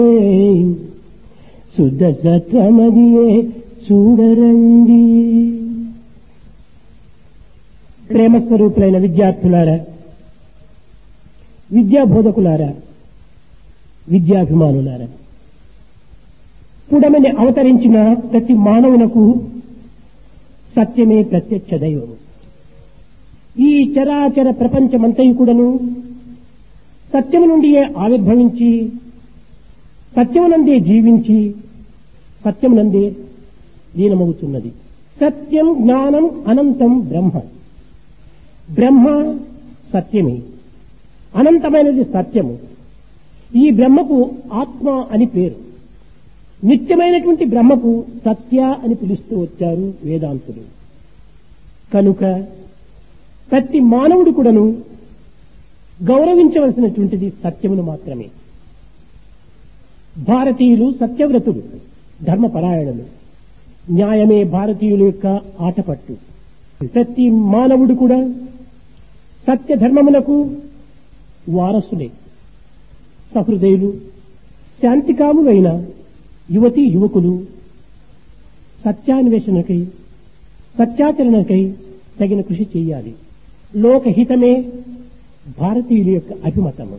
శుద్ధ సత్వమదియే చూడరండి ప్రేమస్వరూపులైన విద్యార్థులారా విద్యా బోధకులారా విద్యాభిమానులారా పుడమని అవతరించిన ప్రతి మానవునకు సత్యమే ప్రత్యక్ష దైవము ఈ చరాచర ప్రపంచమంతయు కూడాను సత్యము నుండియే ఆవిర్భవించి సత్యమునందే జీవించి సత్యమునందే లీనమవుతున్నది సత్యం జ్ఞానం అనంతం బ్రహ్మ బ్రహ్మ సత్యమే అనంతమైనది సత్యము ఈ బ్రహ్మకు ఆత్మ అని పేరు నిత్యమైనటువంటి బ్రహ్మకు సత్య అని పిలుస్తూ వచ్చారు వేదాంతులు కనుక ప్రతి మానవుడు కూడాను గౌరవించవలసినటువంటిది సత్యమును మాత్రమే భారతీయులు సత్యవ్రతులు ధర్మపరాయణులు న్యాయమే భారతీయుల యొక్క ఆటపట్టు ప్రతి మానవుడు కూడా సత్య ధర్మములకు వారసులే సహృదయులు శాంతికాములైన యువతీ యువకులు సత్యాన్వేషణకై సత్యాచరణకై తగిన కృషి చేయాలి లోకహితమే భారతీయుల యొక్క అభిమతము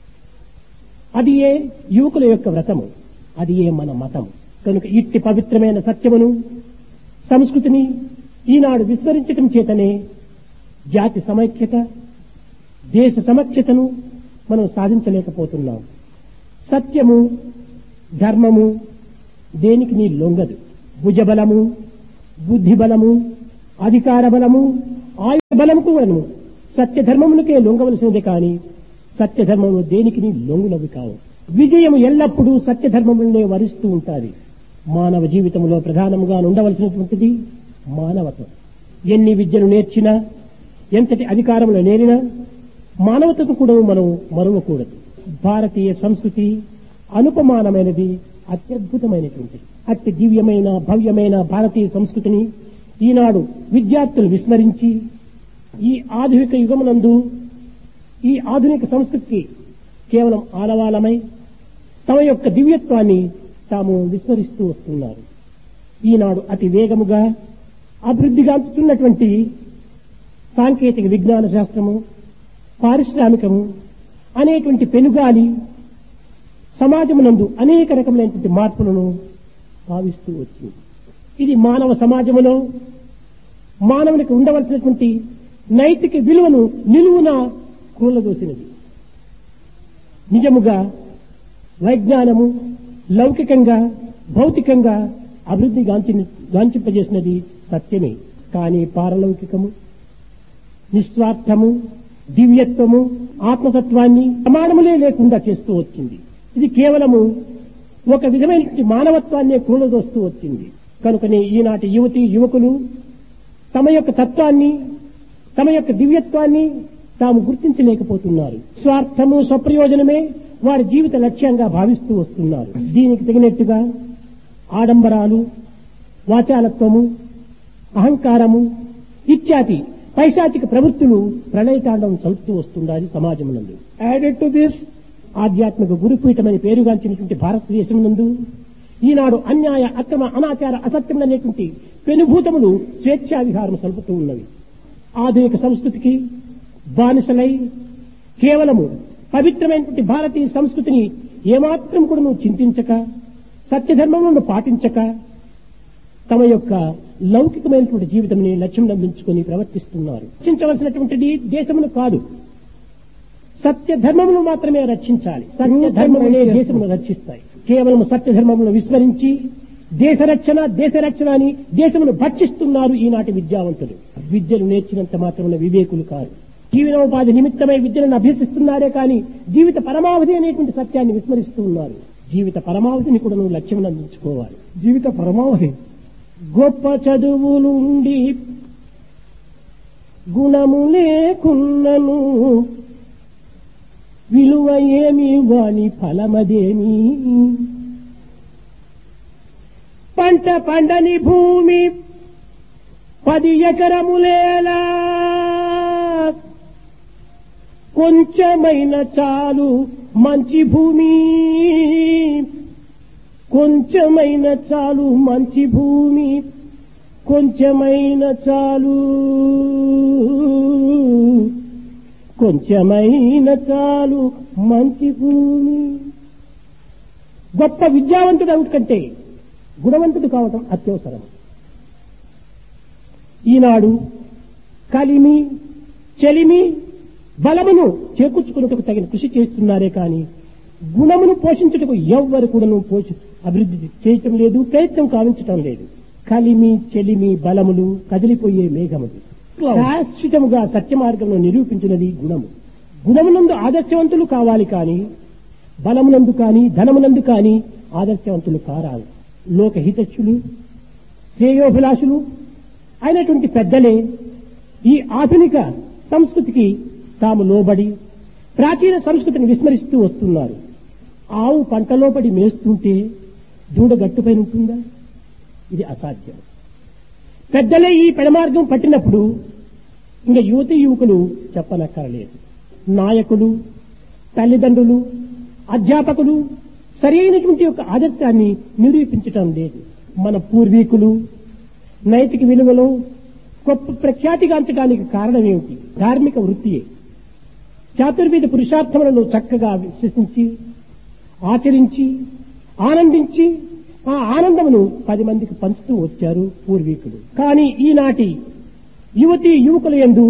అది ఏ యువకుల యొక్క వ్రతము అది ఏ మన మతము కనుక ఇట్టి పవిత్రమైన సత్యమును సంస్కృతిని ఈనాడు విస్మరించటం చేతనే జాతి సమైక్యత దేశ సమఖ్యతను మనం సాధించలేకపోతున్నాం సత్యము ధర్మము దేనికి నీ లొంగదు భుజబలము బుద్ధిబలము అధికార బలము ఆయుధ బలము కూడాను సత్యధర్మములకే లొంగవలసినది కాని సత్యధర్మము దేనికి నీ లొంగునవి కావు విజయము ఎల్లప్పుడూ సత్యధర్మములనే వరిస్తూ ఉంటుంది మానవ జీవితంలో ప్రధానముగా ఉండవలసినటువంటిది మానవత్వం ఎన్ని విద్యను నేర్చినా ఎంతటి అధికారములు నేరినా మానవతకు కూడా మనం మరవకూడదు భారతీయ సంస్కృతి అనుపమానమైనది అత్యద్భుతమైనటువంటిది అతి దివ్యమైన భవ్యమైన భారతీయ సంస్కృతిని ఈనాడు విద్యార్థులు విస్మరించి ఈ ఆధునిక యుగమునందు ఈ ఆధునిక సంస్కృతికి కేవలం ఆలవాలమై తమ యొక్క దివ్యత్వాన్ని తాము విస్మరిస్తూ వస్తున్నారు ఈనాడు అతి వేగముగా అభివృద్ధిగాంచుతున్నటువంటి సాంకేతిక విజ్ఞాన శాస్త్రము పారిశ్రామికము అనేటువంటి పెనుగాలి సమాజమునందు అనేక రకములైనటువంటి మార్పులను భావిస్తూ వచ్చింది ఇది మానవ సమాజములో మానవునికి ఉండవలసినటువంటి నైతిక విలువను నిలువున కూలదోసినది నిజముగా వైజ్ఞానము లౌకికంగా భౌతికంగా అభివృద్ధి గాంచి గాంచింపజేసినది సత్యమే కానీ పారలౌకికము నిస్వార్థము దివ్యత్వము ఆత్మతత్వాన్ని ప్రమాణములే లేకుండా చేస్తూ వచ్చింది ఇది కేవలము ఒక విధమైనటువంటి మానవత్వాన్నే కూలదోస్తూ వచ్చింది కనుకనే ఈనాటి యువతి యువకులు తమ యొక్క తత్వాన్ని తమ యొక్క దివ్యత్వాన్ని తాము గుర్తించలేకపోతున్నారు స్వార్థము స్వప్రయోజనమే వారి జీవిత లక్ష్యంగా భావిస్తూ వస్తున్నారు దీనికి తగినట్టుగా ఆడంబరాలు వాచాలత్వము అహంకారము ఇత్యాది పైశాచిక ప్రవృత్తులు ప్రళయతాండవం చలుపుతూ వస్తుండాలి సమాజమునందు యాడెడ్ టు దిస్ ఆధ్యాత్మిక గురుపీఠమని పేరుగాంచినటువంటి భారతదేశం నందు ఈనాడు అన్యాయ అక్రమ అనాచార అసత్యములనేటువంటి పెనుభూతములు స్వేచ్ఛా విహారం సలుపుతూ ఉన్నవి ఆధునిక సంస్కృతికి బానిసలై కేవలము పవిత్రమైనటువంటి భారతీయ సంస్కృతిని ఏమాత్రం కూడా నువ్వు చింతించక సత్యధర్మములను పాటించక తమ యొక్క లౌకికమైనటువంటి జీవితంని లక్ష్యం నందించుకొని ప్రవర్తిస్తున్నారు రక్షించవలసినటువంటిది దేశమును కాదు సత్య ధర్మమును మాత్రమే రక్షించాలి సత్య ధర్మములే దేశమును రక్షిస్తాయి కేవలం సత్య ధర్మమును విస్మరించి దేశ రక్షణ దేశ రక్షణ అని దేశమును భక్షిస్తున్నారు ఈనాటి విద్యావంతులు విద్యను నేర్చినంత మాత్రమే వివేకులు కాదు జీవనోపాధి నిమిత్తమై విద్యలను అభ్యసిస్తున్నారే కానీ జీవిత పరమావధి అనేటువంటి సత్యాన్ని విస్మరిస్తూ ఉన్నారు జీవిత పరమావధిని కూడా నువ్వు లక్ష్యం అందించుకోవాలి జీవిత పరమావధి గొప్ప చదువులుండి గుణము లేకున్నను విలువ ఏమి వాని ఫలమదేమి పంట పండని భూమి పది ఎకరములేలా కొంచెమైన చాలు మంచి భూమి కొంచెమైన చాలు మంచి భూమి కొంచెమైన చాలు కొంచెమైన చాలు మంచి భూమి గొప్ప విద్యావంతుడు అవుట్ కంటే గుణవంతుడు కావటం అత్యవసరం ఈనాడు కలిమి చెలిమి బలమును చేకూర్చుకున్నట్టుకు తగిన కృషి చేస్తున్నారే కానీ గుణమును పోషించుటకు ఎవ్వరు కూడాను పోషి అభివృద్ధి చేయటం లేదు ప్రయత్నం కావించటం లేదు కలిమి చెలిమి బలములు కదిలిపోయే మేఘములు శాశ్వతముగా సత్య మార్గంలో నిరూపించినది గుణము గుణమునందు ఆదర్శవంతులు కావాలి కానీ బలమునందు కానీ ధనమునందు కానీ ఆదర్శవంతులు కారాలి లోకహితచ్చులు శ్రేయోభిలాషులు అయినటువంటి పెద్దలే ఈ ఆధునిక సంస్కృతికి తాము లోబడి ప్రాచీన సంస్కృతిని విస్మరిస్తూ వస్తున్నారు ఆవు పంటలో పడి మేస్తుంటే దూడ గట్టుపైన ఉంటుందా ఇది అసాధ్యం పెద్దలే ఈ పెడమార్గం పట్టినప్పుడు ఇంకా యువతి యువకులు చెప్పనక్కరలేదు నాయకులు తల్లిదండ్రులు అధ్యాపకులు సరైనటువంటి యొక్క ఆదర్శాన్ని నిరూపించటం లేదు మన పూర్వీకులు నైతిక విలువలో గొప్ప ప్రఖ్యాతిగాంచడానికి కారణం ఏమిటి ధార్మిక వృత్తియే చాతుర్వేద పురుషార్థములను చక్కగా విశ్వసించి ఆచరించి ఆనందించి ఆ ఆనందమును పది మందికి పంచుతూ వచ్చారు పూర్వీకులు కానీ ఈనాటి యువతి యువకుల యందు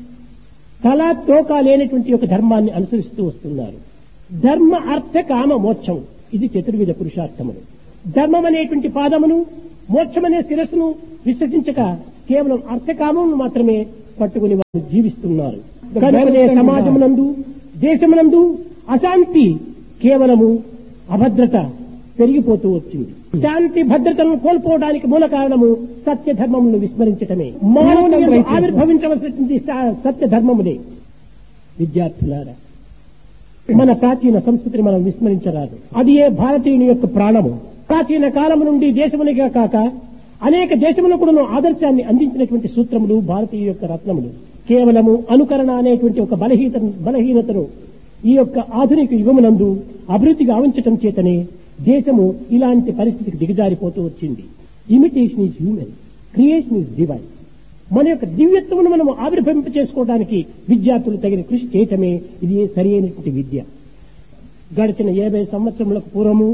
తలా తోక లేనటువంటి ఒక ధర్మాన్ని అనుసరిస్తూ వస్తున్నారు ధర్మ అర్థ కామ మోక్షం ఇది చతుర్విధ పురుషార్థములు ధర్మం అనేటువంటి పాదమును మోక్షమనే శిరస్సును విశ్వసించక కేవలం అర్థకామమును మాత్రమే పట్టుకుని వారు జీవిస్తున్నారు కనుకనే సమాజమునందు దేశమునందు అశాంతి కేవలము అభద్రత పెరిగిపోతూ వచ్చింది శాంతి భద్రతలను కోల్పోవడానికి మూల కారణము సత్య ధర్మమును విస్మరించటమే మానవుని ఆవిర్భవించవలసినటువంటి సత్య ధర్మములే విద్యార్థులారా మన ప్రాచీన సంస్కృతిని మనం విస్మరించరాదు అది ఏ భారతీయుని యొక్క ప్రాణము ప్రాచీన కాలము నుండి దేశమునిగా కాక అనేక దేశములకు ఆదర్శాన్ని అందించినటువంటి సూత్రములు భారతీయ యొక్క రత్నములు కేవలము అనుకరణ అనేటువంటి ఒక బలహీన బలహీనతను ఈ యొక్క ఆధునిక యుగమునందు అభివృద్ధి గావించటం చేతనే దేశము ఇలాంటి పరిస్థితికి దిగజారిపోతూ వచ్చింది imitation is human creation is divine మన యొక్క దివ్యత్వమును మనం ఆవిర్భవింప చేసుకోవడానికి విద్యార్థులు తగిన కృషి చేయటమే ఇది సరి అయినటువంటి విద్య గడిచిన యాభై సంవత్సరములకు పూర్వము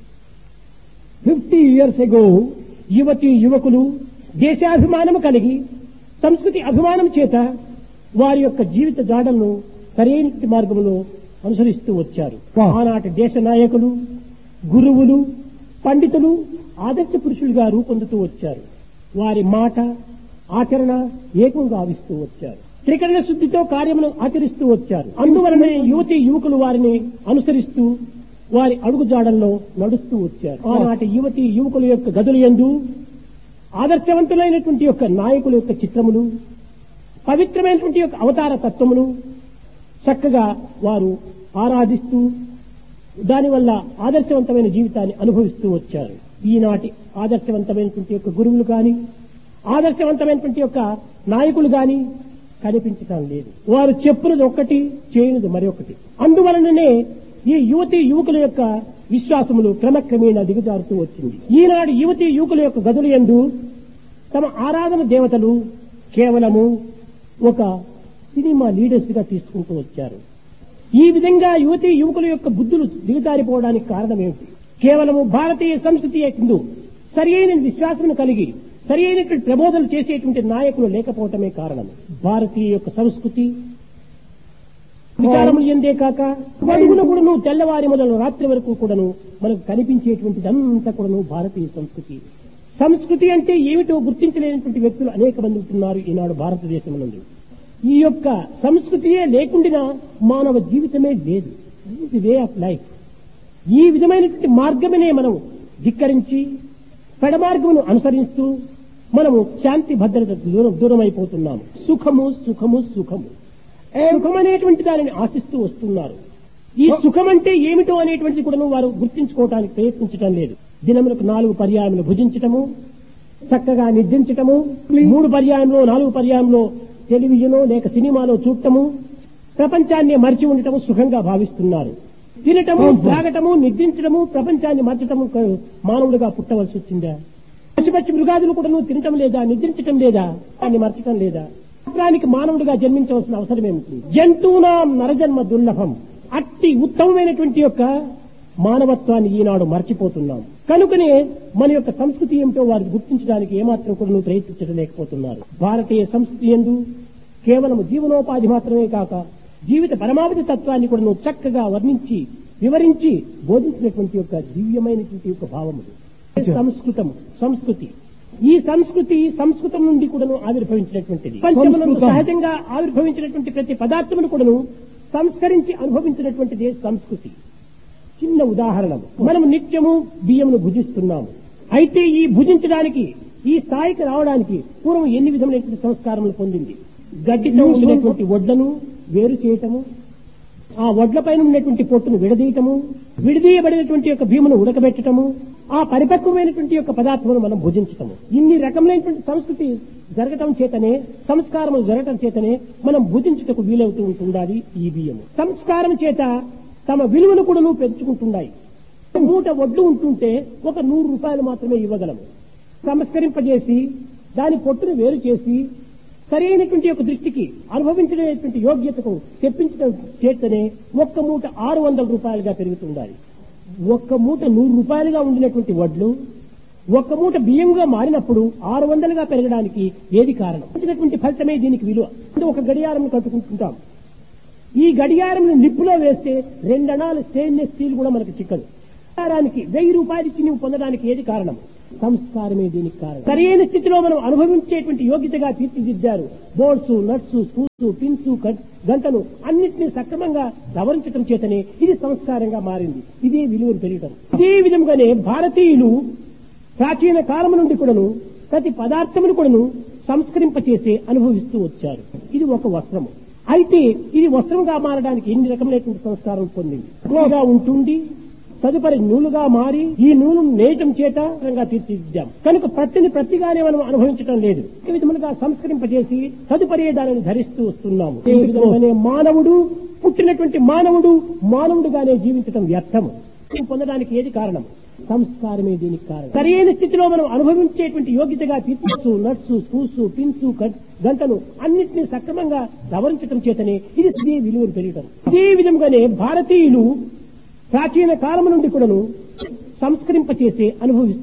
ఫిఫ్టీ ఇయర్స్ ఎగో యువతి యువకులు దేశాభిమానము కలిగి సంస్కృతి అభిమానం చేత వారి యొక్క జీవిత జాడలను సరైన మార్గంలో అనుసరిస్తూ వచ్చారు ఆనాటి దేశ నాయకులు గురువులు పండితులు ఆదర్శ పురుషులుగా రూపొందుతూ వచ్చారు వారి మాట ఆచరణ ఏకం గావిస్తూ వచ్చారు త్రికరణ శుద్ధితో కార్యమును ఆచరిస్తూ వచ్చారు అందువలనే యువతి యువకులు వారిని అనుసరిస్తూ వారి అడుగుజాడల్లో నడుస్తూ వచ్చారు ఆనాటి యువతి యువకుల యొక్క గదుల యందు ఆదర్శవంతులైనటువంటి యొక్క నాయకుల యొక్క చిత్రములు పవిత్రమైనటువంటి యొక్క అవతార తత్వమును చక్కగా వారు ఆరాధిస్తూ దానివల్ల ఆదర్శవంతమైన జీవితాన్ని అనుభవిస్తూ వచ్చారు ఈనాటి ఆదర్శవంతమైనటువంటి యొక్క గురువులు కానీ ఆదర్శవంతమైనటువంటి యొక్క నాయకులు గాని కనిపించటం లేదు వారు చెప్పునది ఒక్కటి చేయనిది మరొకటి అందువలననే ఈ యువతి యువకుల యొక్క విశ్వాసములు క్రమక్రమేణా దిగజారుతూ వచ్చింది ఈనాడు యువతి యువకుల యొక్క గదులు ఎందు తమ ఆరాధన దేవతలు కేవలము ఒక సినిమా లీడర్స్ గా తీసుకుంటూ వచ్చారు ఈ విధంగా యువతి యువకుల యొక్క బుద్ధులు దిగజారిపోవడానికి కారణం ఏమిటి కేవలము భారతీయ సంస్కృతి ఎందు సరి అయిన విశ్వాసమును కలిగి సరి అయినటువంటి ప్రబోధనలు చేసేటువంటి నాయకులు లేకపోవటమే కారణం భారతీయ యొక్క సంస్కృతి విచారములు ఎందే కాక అడుగున కూడాను తెల్లవారి మొదలు రాత్రి వరకు కూడాను మనకు కనిపించేటువంటిదంతా కూడాను భారతీయ సంస్కృతి సంస్కృతి అంటే ఏమిటో గుర్తించలేనటువంటి వ్యక్తులు అనేక మంది ఉంటున్నారు ఈనాడు భారతదేశం ఈ యొక్క సంస్కృతియే లేకుండా మానవ జీవితమే లేదు ది వే ఆఫ్ లైఫ్ ఈ విధమైనటువంటి మార్గమనే మనం ధిక్కరించి పెడమార్గమును అనుసరిస్తూ మనము శాంతి భద్రత దూరం దూరం అయిపోతున్నాము సుఖము సుఖము సుఖము సుఖం అనేటువంటి దానిని ఆశిస్తూ వస్తున్నారు ఈ సుఖం అంటే ఏమిటో అనేటువంటిది కూడా వారు గుర్తించుకోవడానికి ప్రయత్నించడం లేదు దినములకు నాలుగు పర్యాయములు భుజించటము చక్కగా నిద్రించటము మూడు పర్యాయంలో నాలుగు పర్యాయంలో టెలివిజనో లేక సినిమాలో చూడటము ప్రపంచాన్ని మరిచి ఉండటము సుఖంగా భావిస్తున్నారు తినటము త్రాగటము నిద్రించడము ప్రపంచాన్ని మార్చటము క- మానవుడిగా పుట్టవలసి వచ్చిందా పశుపక్షి మృగాదులు కూడా నువ్వు తినటం లేదా నిద్రించటం లేదా దాన్ని మర్చటం లేదా మాత్రానికి మానవుడిగా జన్మించవలసిన అవసరం ఏమిటి జంతువునాం నరజన్మ దుర్లభం అట్టి ఉత్తమమైనటువంటి యొక్క మానవత్వాన్ని ఈనాడు మర్చిపోతున్నాం కనుకనే మన యొక్క సంస్కృతి ఏమిటో వారికి గుర్తించడానికి ఏమాత్రం కూడా నువ్వు ప్రయత్నించడం లేకపోతున్నారు భారతీయ సంస్కృతి ఎందు కేవలం జీవనోపాధి మాత్రమే కాక జీవిత పరమావధి తత్వాన్ని కూడా నువ్వు చక్కగా వర్ణించి వివరించి బోధించినటువంటి యొక్క దివ్యమైనటువంటి యొక్క భావములు సంస్కృతం సంస్కృతి ఈ సంస్కృతి సంస్కృతం నుండి కూడాను ఆవిర్భవించినటువంటిది ప్రపంచమునందు సంస్కృతం. సహజంగా ఆవిర్భవించినటువంటి ప్రతి పదార్థమును కూడాను సంస్కరించి అనుభవించినటువంటిదే సంస్కృతి చిన్న ఉదాహరణ మనం నిత్యము బియ్యమును భుజిస్తున్నాము అయితే ఈ భుజించడానికి ఈ స్థాయికి రావడానికి పూర్వం ఎన్ని విధమైనటువంటి సంస్కారములు పొందింది గడ్డితో ఉన్నటువంటి వడ్లను వేరు చేయటము ఆ వడ్ల పైన ఉన్నటువంటి పొట్టును విడదీయటము విడదీయబడినటువంటి యొక్క భీమును ఉడకబెట్టటము ఆ పరిపక్వమైనటువంటి యొక్క పదార్థమును మనం భుజించటము ఇన్ని రకములైనటువంటి సంస్కృతి జరగటం చేతనే సంస్కారములు జరగటం చేతనే మనం భుజించుటకు వీలవుతూ ఉంటుండాలి ఈ బియ్యము సంస్కారం చేత తమ విలువను కూడా పెంచుకుంటున్నాయి మూట వడ్లు ఉంటుంటే ఒక నూరు రూపాయలు మాత్రమే ఇవ్వగలము సంస్కరింపజేసి దాని పొట్టును వేరు చేసి సరైనటువంటి యొక్క దృష్టికి అనుభవించలేనటువంటి యోగ్యతకు తెప్పించడం చేతనే ఒక్క మూట ఆరు వందల రూపాయలుగా పెరుగుతుండాలి ఒక్క మూట నూరు రూపాయలుగా ఉండినటువంటి వడ్లు ఒక్క మూట బియ్యంగా మారినప్పుడు ఆరు వందలుగా పెరగడానికి ఏది కారణం వచ్చినటువంటి ఫలితమే దీనికి విలువ అంటే ఒక గడియారం కట్టుకుంటుంటాం ఈ గడియారం నిప్పులో వేస్తే రెండణాలు స్టెయిన్లెస్ స్టీల్ కూడా మనకు చిక్కదు గడియారానికి వెయ్యి రూపాయలు ఇచ్చి నువ్వు పొందడానికి ఏది కారణం సంస్కారమే దీనికి కారణం సరైన స్థితిలో మనం అనుభవించేటువంటి యోగ్యతగా తీర్చిదిద్దారు బోర్డ్స్ నట్స్ స్కూల్స్ పిన్స్ గంటలు అన్నింటినీ సక్రమంగా సవరించడం చేతనే ఇది సంస్కారంగా మారింది ఇదే విలువను పెరగడం ఇదే విధంగానే భారతీయులు ప్రాచీన కాలం నుండి కూడాను ప్రతి పదార్థమును కూడాను సంస్కరింపచేసి అనుభవిస్తూ వచ్చారు ఇది ఒక వస్త్రము అయితే ఇది వస్త్రంగా మారడానికి ఎన్ని రకములైనటువంటి సంస్కారం పొందింది ఎక్కువగా ఉంటుండి తదుపరి నూలుగా మారి ఈ నూలును నేయటం చేత రంగా తీర్చిదిద్దాం కనుక ప్రతిని ప్రతిగానే మనం అనుభవించడం లేదు ఈ విధములుగా సంస్కరింపజేసి తదుపరి దానిని ధరిస్తూ వస్తున్నాము ఈ విధంగానే మానవుడు పుట్టినటువంటి మానవుడు మానవుడుగానే జీవించటం వ్యర్థము పొందడానికి ఏది కారణం సంస్కారమే దీనికి కారణం సరైన స్థితిలో మనం అనుభవించేటువంటి యోగ్యతగా తీర్చు నట్స్ స్కూల్స్ పిన్స్ గంటలు అన్నింటినీ సక్రమంగా సవరించడం చేతనే ఇది ఇదే విలువను పెరగడం ఇదే విధంగానే భారతీయులు ప్రాచీన కాలం నుండి కూడాను సంస్కరింపచేసి అనుభవిస్తారు